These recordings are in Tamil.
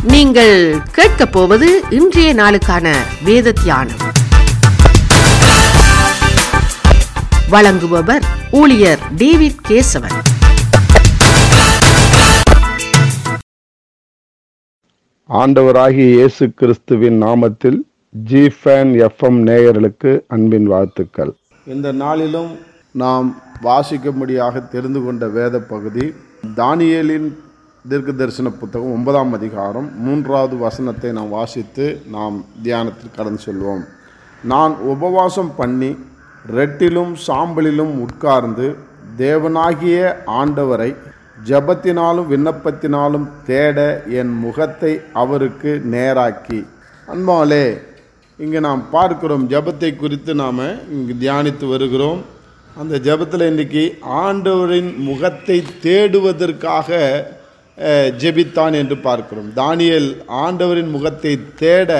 நீங்கள் கேட்கப் போவது இன்றைய நாளுக்கான வேத தியானம் வழங்குபவர் ஊழியர் டேவிட் கேசவன் ஆண்டவராகிய இயேசு கிறிஸ்துவின் நாமத்தில் ஜிஃபேன் எஃப்எம் நேயர்களுக்கு அன்பின் வாழ்த்துக்கள் இந்த நாளிலும் நாம் வாசிக்கும்படியாக தெரிந்து கொண்ட வேத பகுதி தானியேலின் தீர்க்க தரிசன புத்தகம் ஒன்பதாம் அதிகாரம் மூன்றாவது வசனத்தை நாம் வாசித்து நாம் தியானத்தில் கடந்து செல்வோம் நான் உபவாசம் பண்ணி ரெட்டிலும் சாம்பலிலும் உட்கார்ந்து தேவனாகிய ஆண்டவரை ஜெபத்தினாலும் விண்ணப்பத்தினாலும் தேட என் முகத்தை அவருக்கு நேராக்கி அன்பாலே இங்கே நாம் பார்க்கிறோம் ஜெபத்தை குறித்து நாம் இங்கு தியானித்து வருகிறோம் அந்த ஜெபத்தில் இன்றைக்கி ஆண்டவரின் முகத்தை தேடுவதற்காக அஹ், ஜெபித்தான் என்று பார்க்கிறோம் தானியேல் ஆண்டவரின் முகத்தை தேட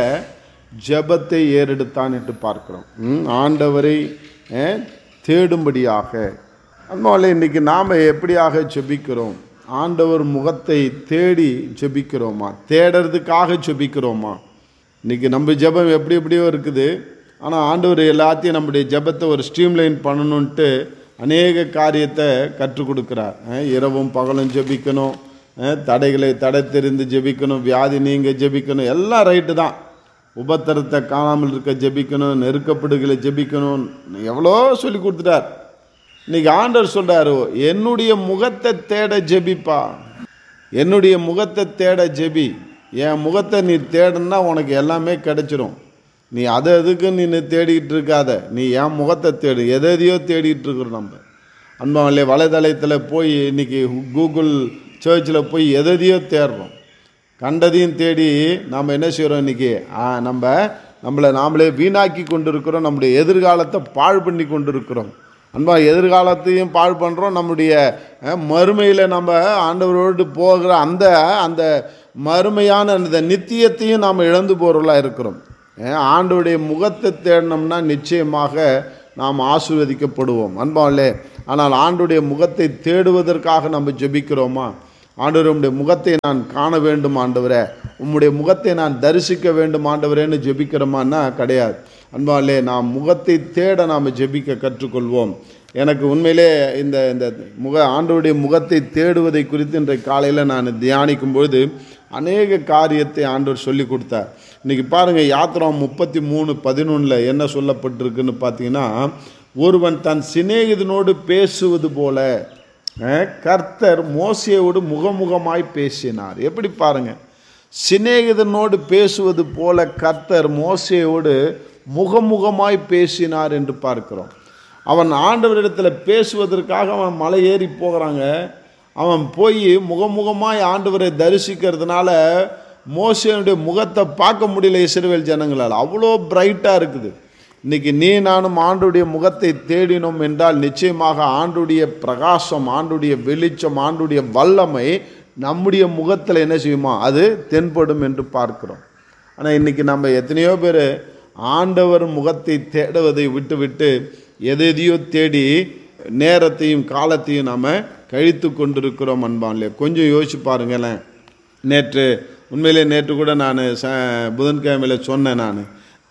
ஜெபத்தை ஏறெடுத்தான் என்று பார்க்கிறோம் ம், ஆண்டவரை அஹ், தேடும்படியாக அன்பாலே இன்றைக்கி நாம் எப்படியாக ஜெபிக்கிறோம் ஆண்டவர் முகத்தை தேடி ஜெபிக்கிறோமா தேடுறதுக்காக ஜெபிக்கிறோமா இன்றைக்கி நம்ம ஜெபம் எப்படி எப்படியோ இருக்குது ஆனால் ஆண்டவர் எல்லாத்தையும் நம்முடைய ஜெபத்தை ஒரு ஸ்ட்ரீம்லைன் பண்ணணுன்ட்டு அநேக காரியத்தை கற்றுக் கொடுக்குறார் அஹ், இரவும் பகலும் ஜெபிக்கணும் அஹ், தடைகளை தடை தெரிந்து ஜெபிக்கணும் வியாதி நீங்க ஜெபிக்கணும் எல்லாம் ரைட்டு தான் உபத்திரத்தை காணாமல் இருக்க ஜெபிக்கணும் நெருக்கப்படுகளை ஜெபிக்கணும் எவ்வளோ சொல்லி கொடுத்துட்டார் இன்னைக்கு ஆண்டவர் சொல்றாரு என்னுடைய முகத்தை தேட ஜெபிப்பா என்னுடைய முகத்தை தேட ஜெபி என் முகத்தை நீ தேடுனா உனக்கு எல்லாமே கிடைச்சிரும் நீ அதை எதுக்கு நீ தேடிக்கிட்டு இருக்காத நீ என் முகத்தை தேடு எதை எதையோ தேடிட்டு இருக்கிறோம் நம்ம அன்பாவிலே வலைதளத்தில் போய் இன்னைக்கு கூகுள் சர்ச்சில் போய் எதையோ தேடுறோம் கண்டதையும் தேடி நாம் என்ன செய்கிறோம் இன்றைக்கி நம்ம நம்மளை நாமளே வீணாக்கி கொண்டு இருக்கிறோம் நம்முடைய எதிர்காலத்தை பாழ் பண்ணி கொண்டு இருக்கிறோம் அன்பா எதிர்காலத்தையும் பாழ் பண்ணுறோம் நம்முடைய மறுமையில் நம்ம ஆண்டவரோடு போகிற அந்த அந்த மறுமையான அந்த நித்தியத்தையும் நாம் இழந்து போகிறவர்களாக இருக்கிறோம் அஹ், ஆண்டவருடைய முகத்தை தேடினோம்னா நிச்சயமாக நாம் ஆசீர்வதிக்கப்படுவோம் அன்பாலே ஆனால் ஆண்டுடைய முகத்தை தேடுவதற்காக நம்ம ஜெபிக்கிறோமா ஆண்டவர் உம்முடைய முகத்தை நான் காண வேண்டும் ஆண்டவரே உம்முடைய முகத்தை நான் தரிசிக்க வேண்டும் ஆண்டவரேன்னு ஜெபிக்கிறோமான்னா கிடையாது அன்பாலே நாம் முகத்தை தேட நாம் ஜெபிக்க கற்றுக்கொள்வோம் எனக்கு உண்மையிலே இந்த இந்த முக ஆண்டவருடைய முகத்தை தேடுவதை குறித்து இன்றைக்கு காலையில் நான் தியானிக்கும் பொழுது அநேக காரியத்தை ஆண்டவர் சொல்லி கொடுத்தார் இன்றைக்கி பாருங்கள் யாத்திரம் முப்பத்தி மூணு பதினொன்றில் என்ன சொல்லப்பட்டிருக்குன்னு பார்த்தீங்கன்னா ஒருவன் தன் சிநேகிதனோடு பேசுவது போல அஹ், கர்த்தர் மோசையோடு முகமுகமாய் பேசினார் எப்படி பாருங்க சிநேகிதனோடு பேசுவது போல கர்த்தர் மோசையோடு முகமுகமாய் பேசினார் என்று பார்க்கிறோம் அவன் ஆண்டவரிடத்தில் பேசுவதற்காக அவன் மலை ஏறி போகிறாங்க அவன் போய் முகமுகமாய் ஆண்டவரை தரிசிக்கிறதுனால மோசையுடைய முகத்தை பார்க்க முடியல இஸ்ரவேல் ஜனங்களால் அவ்வளோ பிரைட்டாக இருக்குது இன்னைக்கு நீ நானும் ஆண்டுடைய முகத்தை தேடினோம் என்றால் நிச்சயமாக ஆண்டுடைய பிரகாசம் ஆண்டுடைய வெளிச்சம் ஆண்டுடைய வல்லமை நம்முடைய முகத்தில் என்ன செய்யுமா அது தென்படும் என்று பார்க்கிறோம் ஆனால் இன்னைக்கு நம்ம எத்தனையோ பேர் ஆண்டவர் முகத்தை தேடுவதை விட்டுவிட்டு எதையோ தேடி நேரத்தையும் காலத்தையும் நாம் கழித்து கொண்டிருக்கிறோம் அன்பான்லே கொஞ்சம் யோசிச்சு பாருங்களேன் நேற்று உண்மையிலே நேற்று கூட நான் ச புதன்கிழமையில் சொன்னேன் நான்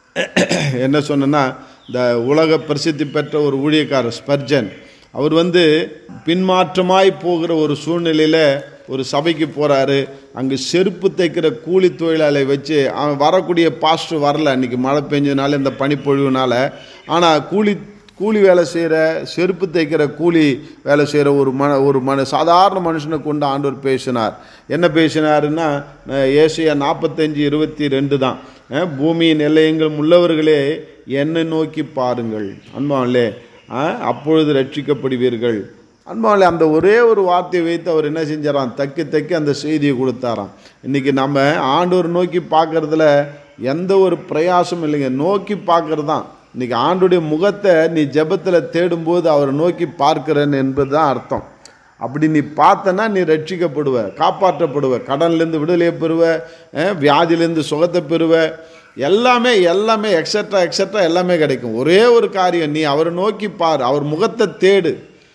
என்ன சொன்னேன்னா இந்த உலக பிரசித்தி பெற்ற ஒரு ஊழியக்காரர் ஸ்பர்ஜன் அவர் வந்து பின்மாற்றமாய் போகிற ஒரு சூழ்நிலையில் ஒரு சபைக்கு போகிறாரு அங்கே செருப்பு தைக்கிற கூலி தொழிலாளை வச்சு அவன் வரக்கூடிய பாஸ்டர் வரல அன்றைக்கி மழை பெஞ்சதுனால இந்த பனிப்பொழிவுனால ஆனால் கூலி கூலி வேலை செய்கிற செருப்பு தைக்கிற கூலி வேலை செய்கிற ஒரு மன ஒரு மன சாதாரண மனுஷனை கொண்டு ஆண்டவர் பேசினார் என்ன பேசினாருன்னா ஏசியா நாற்பத்தஞ்சு இருபத்தி ரெண்டு தான் அஹ், பூமியின் எல்லையெங்கும் உள்ளவர்களே என்னை நோக்கி பாருங்கள் அன்பாவிலே அப்பொழுது ரட்சிக்கப்படுவீர்கள் அன்பாவிலே அந்த ஒரே ஒரு வார்த்தையை வைத்து அவர் என்ன செஞ்சாராம் தக்கி தக்கி அந்த செய்தியை கொடுத்தாராம் இன்றைக்கி நம்ம ஆண்டவர் நோக்கி பார்க்கறதுல எந்த ஒரு பிரயாசமும் இல்லைங்க நோக்கி பார்க்கறது தான் இன்றைக்கி ஆண்டுடைய முகத்தை நீ ஜெபத்தில் தேடும்போது அவரை நோக்கி பார்க்கிறேன் என்பது தான் அர்த்தம் அப்படி நீ பார்த்தனா நீ ரட்சிக்கப்படுவ காப்பாற்றப்படுவ கடன்லேருந்து விடுதலையை பெறுவ அஹ், வியாதியிலேருந்து சுகத்தை பெறுவ எல்லாமே எல்லாமே எக்ஸட்ரா எக்ஸட்ரா எல்லாமே கிடைக்கும் ஒரே ஒரு காரியம் நீ அவரை நோக்கி பார் அவர் முகத்தை தேடு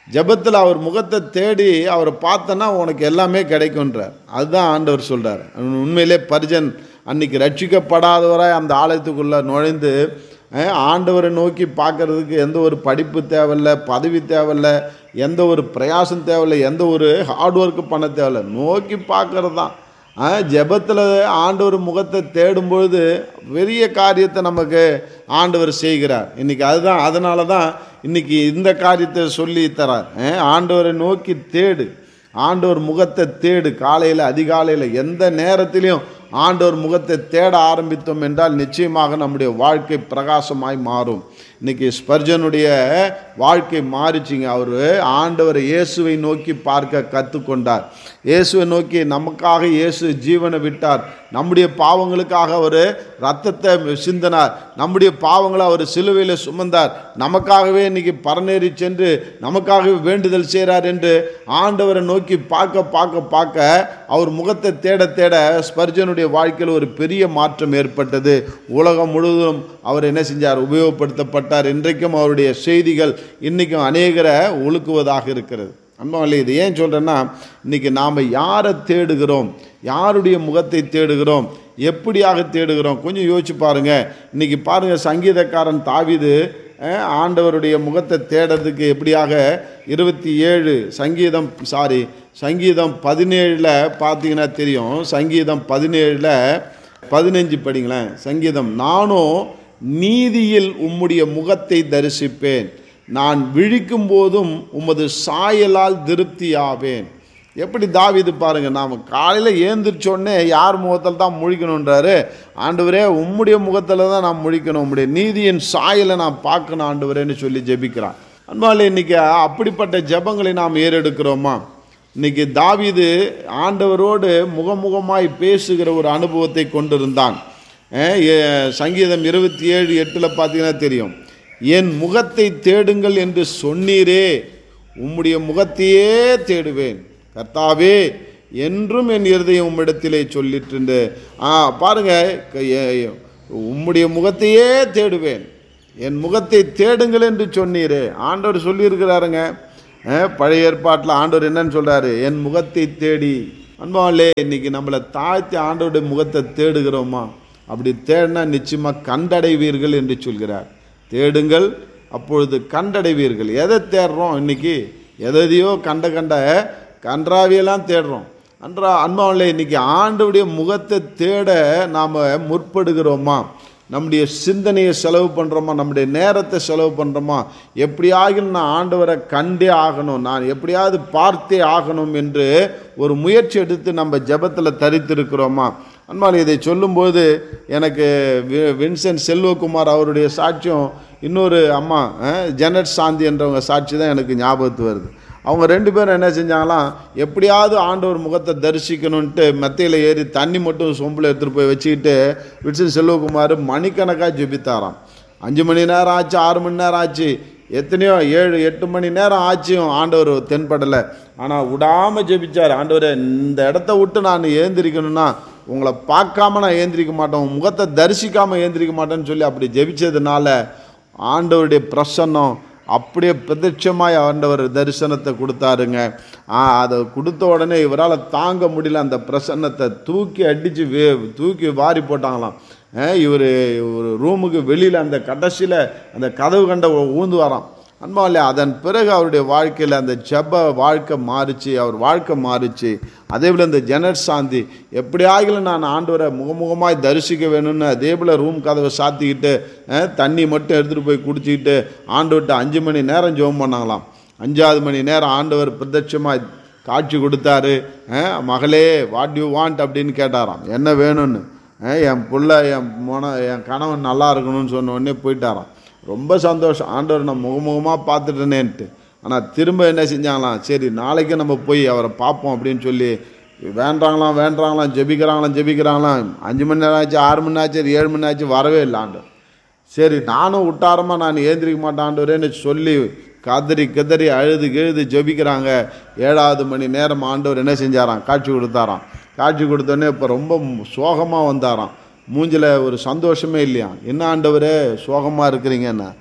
ஜெபத்தில் அவர் முகத்தை தேடி அவரை பார்த்தனா உனக்கு எல்லாமே கிடைக்குன்றார் அதுதான் ஆண்டவர் சொல்கிறார் உண்மையிலே பரிஜன் அன்னைக்கு ரட்சிக்கப்படாதவராய் அந்த ஆலயத்துக்குள்ளே நுழைந்து அஹ், ஆண்டவரை நோக்கி பார்க்கறதுக்கு எந்த ஒரு படிப்பு தேவையில்ல பதவி தேவையில்ல எந்த ஒரு பிரயாசம் தேவையில்ல எந்த ஒரு ஹார்ட் ஒர்க்கு பண்ண தேவையில்ல நோக்கி பார்க்கறது தான் ஜெபத்தில் ஆண்டவர் முகத்தை தேடும்பொழுது பெரிய காரியத்தை நமக்கு ஆண்டவர் செய்கிறார் இன்னைக்கு அதுதான் அதனால தான் இன்னைக்கு இந்த காரியத்தை சொல்லி தரார் அஹ், ஆண்டவரை நோக்கி தேடு ஆண்டவர் முகத்தை தேடு காலையில் அதிகாலையில் எந்த நேரத்திலையும் ஆண்டவர் முகத்தை தேட ஆரம்பித்தோம் என்றால் நிச்சயமாக நம்முடைய வாழ்க்கை பிரகாசமாய் மாறும் இன்னைக்கு ஸ்பர்ஜனுடைய வாழ்க்கை மாறிச்சிங்க அவர் ஆண்டவர் இயேசுவை நோக்கி பார்க்க கற்றுக்கொண்டார் இயேசுவை நோக்கி நமக்காக இயேசு ஜீவனை விட்டார் நம்முடைய பாவங்களுக்காக அவர் ரத்தத்தை சிந்தினார் நம்முடைய பாவங்களை அவர் சிலுவையில் சுமந்தார் நமக்காகவே இன்னைக்கு பரநேறி சென்று நமக்காகவே வேண்டுதல் செய்கிறார் என்று ஆண்டவரை நோக்கி பார்க்க பார்க்க பார்க்க அவர் முகத்தை தேட தேட ஸ்பர்ஜனுடைய வாழ்க்கையில் ஒரு பெரிய மாற்றம் ஏற்பட்டது உலகம் முழுவதும் அவர் என்ன செஞ்சார் உபயோகப்படுத்தப்பட்டார் இன்றைக்கும் அவருடைய செய்திகள் இன்றைக்கும் அநேகரை ஒழுக்குவதாக இருக்கிறது அன்பாவில் இது ஏன் சொல்கிறேன்னா இன்றைக்கி நாம் யாரை தேடுகிறோம் யாருடைய முகத்தை தேடுகிறோம் எப்படியாக தேடுகிறோம் கொஞ்சம் யோசிச்சு பாருங்கள் இன்றைக்கி பாருங்கள் சங்கீதக்காரன் தாவிது அஹ், ஆண்டவருடைய முகத்தை தேடுறதுக்கு எப்படியாக இருபத்தி ஏழு சங்கீதம் சாரி சங்கீதம் பதினேழில் பார்த்தீங்கன்னா தெரியும் சங்கீதம் பதினேழில் பதினஞ்சு படிங்களேன் சங்கீதம் நானும் நீதியில் உம்முடைய முகத்தை தரிசிப்பேன் நான் விழிக்கும் போதும் உமது சாயலால் திருப்தியாவேன் எப்படி தாவிது பாருங்க நாம் காலையில் ஏந்திரிச்சோடனே யார் முகத்தில் தான் முழிக்கணுன்றாரு ஆண்டவரே உம்முடைய முகத்தில் தான் நான் முழிக்கணும் உம்முடைய நீதியின் சாயலை நான் பார்க்கணும் ஆண்டவரேன்னு சொல்லி ஜெபிக்கிறான் அன்பாலே இன்னைக்கு அப்படிப்பட்ட ஜெபங்களை நாம் ஏறெடுக்கிறோமா இன்னைக்கு தாவீது ஆண்டவரோடு முகமுகமாய் பேசுகிற ஒரு அனுபவத்தை கொண்டிருந்தான் அஹ் எ- சங்கீதம் இருபத்தி ஏழு எட்டில் பார்த்தீங்கன்னா தெரியும் என் முகத்தை தேடுங்கள் என்று சொன்னீரே உம்முடைய முகத்தையே தேடுவேன் கர்த்தாவே என்றும் என் இருதயம் உம்மிடத்திலே சொல்லிட்டு ஆ பாருங்க க- எ- உம்முடைய முகத்தையே தேடுவேன் என் முகத்தை தேடுங்கள் என்று சொன்னீரே ஆண்டவர் சொல்லியிருக்கிறாருங்க அஹ், பழைய ஏற்பாட்டில் ஆண்டவர் என்னன்னு சொல்றாரு என் முகத்தை தேடி அன்பாலே இன்னைக்கு நம்மளை தாழ்த்தி ஆண்டவருடைய முகத்தை தேடுகிறோமா அப்படி தேடினா நிச்சயமாக கண்டடைவீர்கள் என்று சொல்கிறார் தேடுங்கள் அப்பொழுது கண்டடைவீர்கள் எதை தேடுறோம் இன்னைக்கு எதையோ கண்ட கண்ட கன்றாவியெல்லாம் தேடுறோம் அன்றா அன்பாவில்லை இன்னைக்கு ஆண்டவுடைய முகத்தை தேட நாம் முற்படுகிறோமா நம்முடைய சிந்தனையை செலவு பண்ணுறோமா நம்முடைய நேரத்தை செலவு பண்ணுறோமா எப்படியாகிலும் நான் ஆண்டவரை கண்டே ஆகணும் நான் எப்படியாவது பார்த்தே ஆகணும் என்று ஒரு முயற்சி எடுத்து நம்ம ஜெபத்தில் தரித்திருக்கிறோமா அன்பால் இதை சொல்லும்போது எனக்கு வி- வின்சென்ட் செல்வகுமார் அவருடைய சாட்சியம் இன்னொரு அம்மா அஹ், ஜெனட் சாந்தி என்றவங்க சாட்சி தான் எனக்கு ஞாபகத்து வருது அவங்க ரெண்டு பேரும் என்ன செஞ்சாங்களாம் எப்படியாவது ஆண்டவர் முகத்தை தரிசிக்கணுன்ட்டு மெத்தையில் ஏறி தண்ணி மட்டும் சொம்பில் எடுத்துகிட்டு போய் வச்சுக்கிட்டு விட்சன் செல்வகுமார் மணிக்கணக்காக ஜெபித்தாராம் அஞ்சு மணி நேரம் ஆச்சு ஆறு மணி நேரம் ஆச்சு எத்தனையோ ஏழு எட்டு மணி நேரம் ஆச்சும் ஆண்டவர் தென்படலை ஆனால் விடாமல் ஜெபிச்சார் ஆண்டவரே இந்த இடத்த விட்டு நான் ஏந்திரிக்கணும்னா உங்களை பார்க்காம நான் ஏந்திரிக்க மாட்டேன் உன் முகத்தை தரிசிக்காமல் ஏந்திரிக்க மாட்டேன்னு சொல்லி அப்படி ஜெபிச்சதுனால ஆண்டவருடைய பிரசன்னம் அப்படியே பிரத்யட்சமாய் ஆண்டவர் தரிசனத்தை கொடுத்தாருங்க ஆ, அதை கொடுத்த உடனே இவரால் தாங்க முடியல அந்த பிரசன்னத்தை தூக்கி அடித்து வே தூக்கி வாரி போட்டாங்களாம் இவர் ஒரு ரூமுக்கு வெளியில் அந்த கடைசியில் அந்த கதவு கண்ட ஊந்து வரான் அன்பாலே அதன் பிறகு அவருடைய வாழ்க்கையில் அந்த ஜெப வாழ்க்கை மாறிச்சு அவர் வாழ்க்கை மாறிச்சு அதே போல் இந்த ஜெனட் சாந்தி எப்படியாகிலும் நான் ஆண்டவரை முகமுகமாய் தரிசிக்க வேணும்னு அதே போல் ரூம் கதவை சாத்திக்கிட்டு அஹ், தண்ணி மட்டும் எடுத்துகிட்டு போய் குடிச்சிக்கிட்டு ஆண்டவர்கிட்ட அஞ்சு மணி நேரம் ஜெபம் பண்ணாங்களாம் அஞ்சாவது மணி நேரம் ஆண்டவர் பிரத்யட்சமாய் காட்சி கொடுத்தாரு அஹ், மகளே வாட் யூ வாண்ட் அப்படின்னு கேட்டாராம் என்ன வேணும்னு அஹ், என் புள்ள என் மோன என் கணவன் நல்லா இருக்கணும்னு சொன்ன உடனே போயிட்டாராம் ரொம்ப சந்தோஷம் ஆண்டவர் நான் முகமுகமாக பார்த்துட்டேனேன்ட்டு ஆனால் திரும்ப என்ன செஞ்சாங்களாம் சரி நாளைக்கு நம்ம போய் அவரை பார்ப்போம் அப்படின்னு சொல்லி வேண்டாங்களாம் வேண்டாங்களாம் ஜெபிக்கிறாங்களாம் ஜெபிக்கிறாங்களாம் அஞ்சு மணி நேரம் ஆச்சு ஆறு மணி நேரம் ஆச்சு ஏழு மணி நேரம் ஆச்சு வரவே இல்லை ஆண்டவர் சரி நானும் விட்டாரமா நான் ஏந்திரிக்க மாட்டாண்டவரேன்னு சொல்லி கதறி கதறி அழுது கிழுது ஜெபிக்கிறாங்க ஏழாவது மணி நேரம் ஆண்டவர் என்ன செஞ்சாராம் காட்சி கொடுத்தாராம் காட்சி கொடுத்தோடனே இப்போ ரொம்ப சோகமாக வந்தாராம் மூஞ்சில் ஒரு சந்தோஷமே இல்லையா என்ன ஆண்டவரே சோகமாக இருக்கிறீங்கன்னா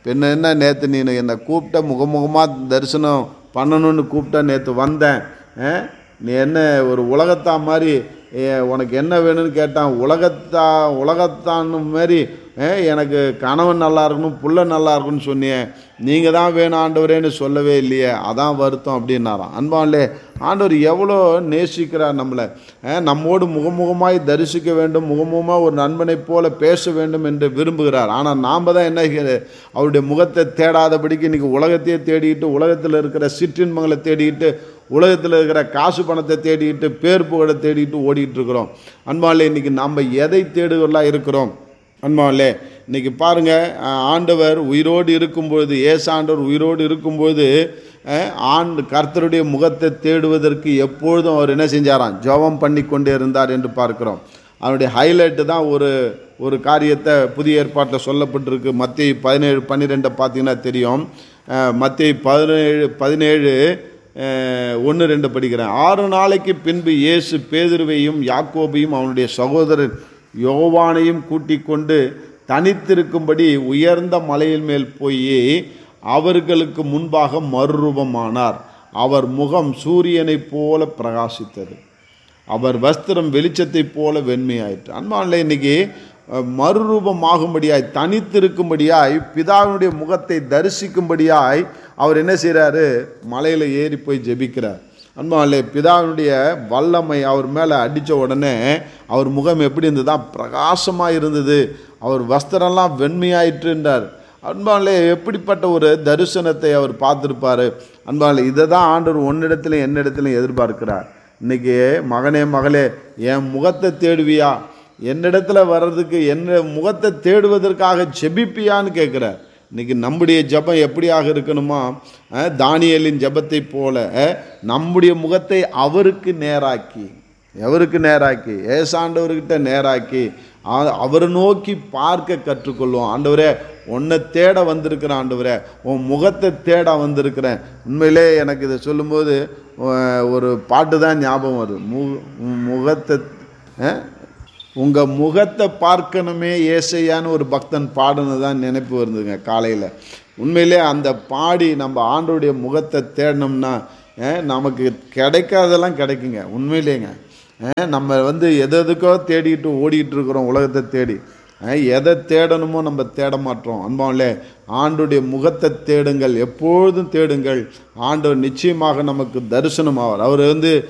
பின்ன என்ன நேற்று நீ என்னை கூப்பிட்ட முகமுகமாக தரிசனம் பண்ணணும்னு கூப்பிட்ட நேற்று வந்தேன் ஆ? நீ என்ன ஒரு உலகத்தா மாதிரி ஏ, உனக்கு என்ன வேணும்னு கேட்டான் உலகத்தா உலகத்தான்னு மாதிரி ஆ, எனக்கு கணவன் நல்லா இருக்கணும் புள்ள நல்லா இருக்கணும்னு சொன்னியே நீங்கள் தான் வேணும் ஆண்டவரேன்னு சொல்லவே இல்லையே அதான் வருத்தம் அப்படின்னாராம் அன்பான்லே ஆண்டவர் எவ்வளோ நேசிக்கிறார் நம்மளை ஆ, நம்மோடு முகமுகமாய் தரிசிக்க வேண்டும் முகமுகமாக ஒரு நண்பனைப் போல பேச வேண்டும் என்று விரும்புகிறார் ஆனால் நாம் தான் என்ன செய்ய- அவருடைய முகத்தை தேடாதபடிக்கு இன்றைக்கி உலகத்தையே தேடிக்கிட்டு உலகத்தில் இருக்கிற சிற்றின்பங்களை தேடிக்கிட்டு உலகத்தில் இருக்கிற காசு பணத்தை தேடிக்கிட்டு பேர் புகழை தேடிக்கிட்டு ஓடிட்டு இருக்கிறோம் அன்பாலே இன்னைக்கு நம்ம எதை தேடுகளாக இருக்கிறோம் அன்பாலே இன்னைக்கு பாருங்க அஹ், ஆண்டவர் உயிரோடு இருக்கும்பொழுது ஏசாண்டவர் உயிரோடு இருக்கும்போது அஹ், ஆண்டு கர்த்தருடைய முகத்தை தேடுவதற்கு எப்பொழுதும் அவர் என்ன செஞ்சாராம் ஜெபம் பண்ணி கொண்டே இருந்தார் என்று பார்க்கிறோம் அவருடைய ஹைலைட்டு தான் ஒரு ஒரு காரியத்தை புதிய ஏற்பாட்டில் சொல்லப்பட்டிருக்கு மத்திய பதினேழு பன்னிரெண்டை பார்த்தீங்கன்னா தெரியும் மத்திய பதினேழு பதினேழு ஒன்று ரெண்டு படிக்கிறேன் ஆறு நாளைக்கு பின்பு இயேசு பேதுருவையும் யாக்கோபையும் அவனுடைய சகோதரர் யோவானையும் கூட்டிக் கொண்டு தனித்திருக்கும்படி உயர்ந்த மலையின் மேல் போய் அவர்களுக்கு முன்பாக மறுரூபமானார் அவர் முகம் சூரியனைப் போல பிரகாசித்தது அவர் வஸ்திரம் வெளிச்சத்தைப் போல வெண்மையாயிற்று அன்பான்ல இன்னைக்கு அஹ், மறுரூபமாகும்படியாய் தனித்திருக்கும்படியாய் பிதாவினுடைய முகத்தை தரிசிக்கும்படியாய் அவர் என்ன செய்கிறாரு மலையில் ஏறி போய் ஜெபிக்கிறார் அன்பான்லே பிதாவினுடைய வல்லமை அவர் மேலே அடித்த உடனே அவர் முகம் எப்படி இருந்ததா பிரகாசமாக இருந்தது அவர் வஸ்திரம்லாம் வெண்மையாயிற்றுன்றார் அன்பாலே எப்படிப்பட்ட ஒரு தரிசனத்தை அவர் பார்த்துருப்பாரு அன்பாலே இதை தான் ஆண்டவர் ஒன்னிடத்திலும் என்னிடத்திலும் எதிர்பார்க்கிறார் இன்னைக்கு மகனே மகளே என் முகத்தை தேடுவியா என்னிடத்துல வர்றதுக்கு என்ன முகத்தை தேடுவதற்காக செபிப்பியான்னு கேட்குறார் இன்னைக்கு நம்முடைய ஜெபம் எப்படியாக இருக்கணுமா அஹ், தானியேலின் ஜெபத்தை போல அஹ், நம்முடைய முகத்தை அவருக்கு நேராக்கி எவருக்கு நேராக்கி ஏசாண்டவர்கிட்ட நேராக்கி ஆ- அவரை நோக்கி பார்க்க கற்றுக்கொள்வோம் ஆண்டவரே உன்னை தேட வந்திருக்கிறேன் ஆண்டவரே உன் முகத்தை தேட வந்திருக்கிறேன் உண்மையிலே எனக்கு இதை சொல்லும்போது அஹ், ஒரு பாட்டு தான் ஞாபகம் வருது மு உன் முகத்தை அஹ், உங்க முகத்தை பார்க்கணுமே ஏசையான்னு ஒரு பக்தன் பாடுனது தான் நினைப்பு வருதுங்க காலையில் உண்மையிலே அந்த பாடி நம்ம ஆண்டோடைய முகத்தை தேடினோம்னா அஹ், நமக்கு கிடைக்காதெல்லாம் கிடைக்குங்க உண்மையிலேங்க அஹ், நம்ம வந்து எது எதுக்கோ தேடிட்டு ஓடிட்டு இருக்கிறோம் உலகத்தை தேடி அஹ், எதை தேடணுமோ நம்ம தேட மாட்டோம் அன்பாவிலே ஆண்டுடைய முகத்தை தேடுங்கள் எப்பொழுதும் தேடுங்கள் ஆண்டவர் நிச்சயமாக நமக்கு தரிசனம் ஆவார் அவர் வந்து